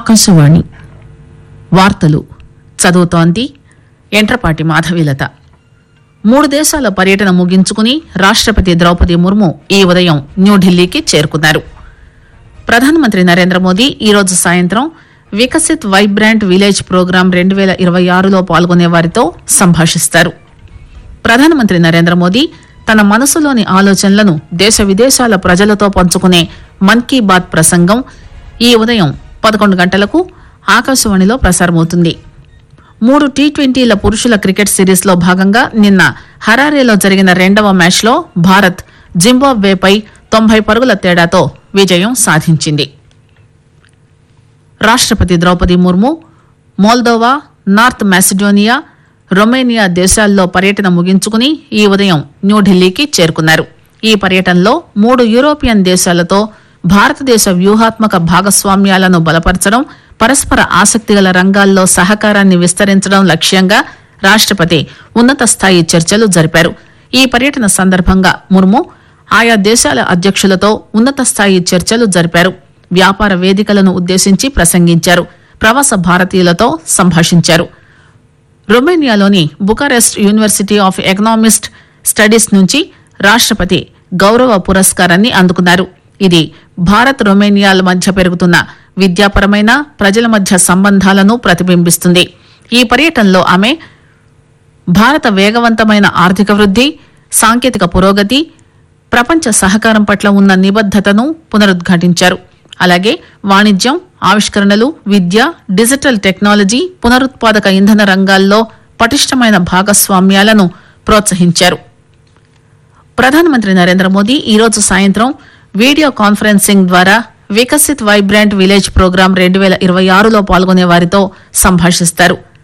ఆకాశవాణి వార్తలు చదువుతోంది ఎంట్రపాటి మాధవీలత మూడు దేశాల పర్యటన ముగించుకుని రాష్టపతి ద్రౌపది ముర్ము ఈ ఉదయం న్యూఢిల్లీకి చేరుకున్నారు ప్రధానమంత్రి నరేంద్ర మోదీ ఈరోజు సాయంత్రం వికసిత్ వైబ్రాంట్ విలేజ్ ప్రోగ్రాం రెండు పేల ఇరవై ఆరులో పాల్గొనే వారితో సంభాషిస్తారు ప్రధానమంత్రి నరేంద్ర మోదీ తన మనసులోని ఆలోచనలను దేశ విదేశాల ప్రజలతో పంచుకునే మన్ కీ బాత్ ప్రసంగం ఈ ఉదయం పదకొండు గంటలకు ఆకాశవాణిలో ప్రసారమవుతుంది మూడు టీ ట్వంటీల పురుషుల క్రికెట్ సిరీస్ లో భాగంగా నిన్న హరారేలో జరిగిన రెండవ మ్యాచ్లో భారత్ జింబాబ్వేపై తొంభై పరుగుల తేడాతో విజయం సాధించింది రాష్టపతి Draupadi Murmu Moldova north Macedonia Romania దేశాల్లో పర్యటన ముగించుకుని ఈ ఉదయం న్యూఢిల్లీకి చేరుకున్నారు ఈ పర్యటనలో మూడు యూరోపియన్ దేశాలతో భారతదేశ వ్యూహాత్మక భాగస్వామ్యాలను బలపరచడం పరస్పర ఆసక్తిగల రంగాల్లో సహకారాన్ని విస్తరించడం లక్ష్యంగా రాష్టపతి ఉన్నత స్థాయి చర్చలు జరిపారు ఈ పర్యటన సందర్భంగా ముర్ము ఆయా దేశాల అధ్యక్షులతో ఉన్నత స్థాయి చర్చలు జరిపారు వ్యాపార వేదికలను ఉద్దేశించి ప్రసంగించారు ప్రవాస భారతీయులతో సంభాషించారు రొమేనియాలోని Bucharest university of economist studies నుంచి రాష్టపతి గౌరవ పురస్కారాన్ని అందుకున్నారు ఇది భారత్ రొమేనియాల మధ్య పెరుగుతున్న విద్యాపరమైన ప్రజల మధ్య సంబంధాలను ప్రతిబింబిస్తుంది ఈ పర్యటనలో ఆమె భారత వేగవంతమైన ఆర్థిక వృద్ధి సాంకేతిక పురోగతి ప్రపంచ సహకారం పట్ల ఉన్న నిబద్దతను పునరుద్ఘాటించారు అలాగే వాణిజ్యం ఆవిష్కరణలు విద్య డిజిటల్ టెక్నాలజీ పునరుత్పాదక ఇంధన రంగాల్లో పటిష్టమైన భాగస్వామ్యాలను ప్రోత్సహించారు ప్రధానమంత్రి నరేంద్ర మోదీ ఈరోజు సాయంత్రం వీడియో కాన్ఫరెన్సింగ్ ద్వారా వికసిత్ వైబ్రాంట్ విలేజ్ ప్రోగ్రాం రెండు పేల ఇరవై ఆరులో పాల్గొనే వారితో సంభాషిస్తారు